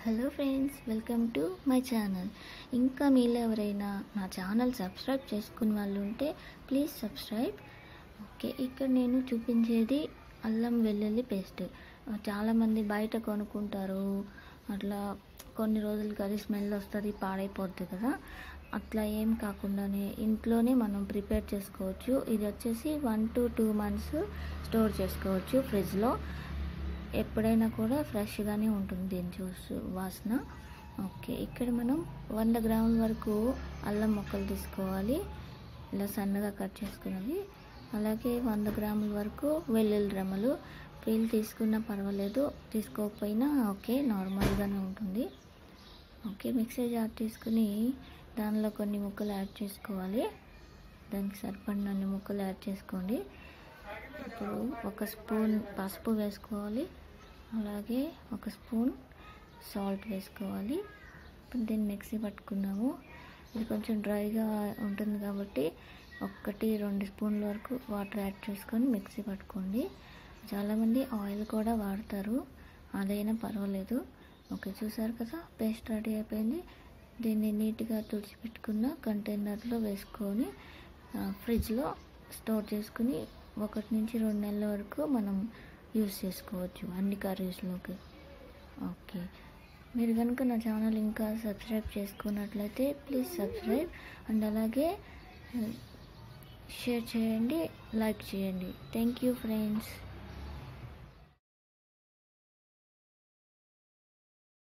hello friends welcome to my channel ఇంకా మీలో ఎవరైనా నా ఛానల్ సబ్స్క్రైబ్ చేసుకున్న వాళ్ళు ఉంటే ప్లీజ్ సబ్స్క్రైబ్ ఓకే ఇక్కడ నేను చూపించేది అల్లం వెల్లుల్లి పేస్ట్ చాలామంది బయట కొనుక్కుంటారు అట్లా కొన్ని రోజులకి అది స్మెల్ వస్తుంది పాడైపోద్ది కదా అట్లా ఏం కాకుండానే ఇంట్లోనే మనం ప్రిపేర్ చేసుకోవచ్చు ఇది వచ్చేసి one to two months store చేసుకోవచ్చు ఫ్రిడ్జ్లో ఎప్పుడైనా కూడా ఫ్రెష్గానే ఉంటుంది దీని జ్యూస్ వాసన ఓకే ఇక్కడ మనం వంద గ్రాముల వరకు అల్లం ముక్కలు తీసుకోవాలి ఇలా సన్నగా కట్ చేసుకున్నవి అలాగే వంద గ్రాముల వరకు వెల్లుల్లి రెమ్మలు పీల్ తీసుకున్నా పర్వాలేదు తీసుకోకపోయినా ఓకే నార్మల్గానే ఉంటుంది ఓకే మిక్సీ జార్ తీసుకుని దానిలో కొన్ని ముక్కలు యాడ్ చేసుకోవాలి దానికి సరిపడినన్ని ముక్కలు యాడ్ చేసుకోండి ఇప్పుడు ఒక స్పూన్ పసుపు వేసుకోవాలి అలాగే ఒక స్పూన్ సాల్ట్ వేసుకోవాలి ఇప్పుడు దీన్ని మిక్సీ పట్టుకున్నాము ఇది కొంచెం డ్రైగా ఉంటుంది కాబట్టి ఒకటి రెండు స్పూన్ల వరకు వాటర్ యాడ్ చేసుకొని మిక్సీ పట్టుకోండి చాలామంది ఆయిల్ కూడా వాడతారు అదైనా పర్వాలేదు ఓకే చూసారు కదా పేస్ట్ రెడీ అయిపోయింది దీన్ని నీట్గా తుడిచిపెట్టుకున్న కంటైనర్లో వేసుకొని ఫ్రిడ్జ్లో స్టోర్ చేసుకుని ఒకటి నుంచి రెండు నెలల వరకు మనం యూస్ చేసుకోవచ్చు అన్ని కర్రీస్లోకి ఓకే మీరు కనుక నా ఛానల్ ఇంకా సబ్స్క్రైబ్ చేసుకున్నట్లయితే ప్లీజ్ సబ్స్క్రైబ్ అండ్ అలాగే షేర్ చేయండి లైక్ చేయండి థ్యాంక్ యూ ఫ్రెండ్స్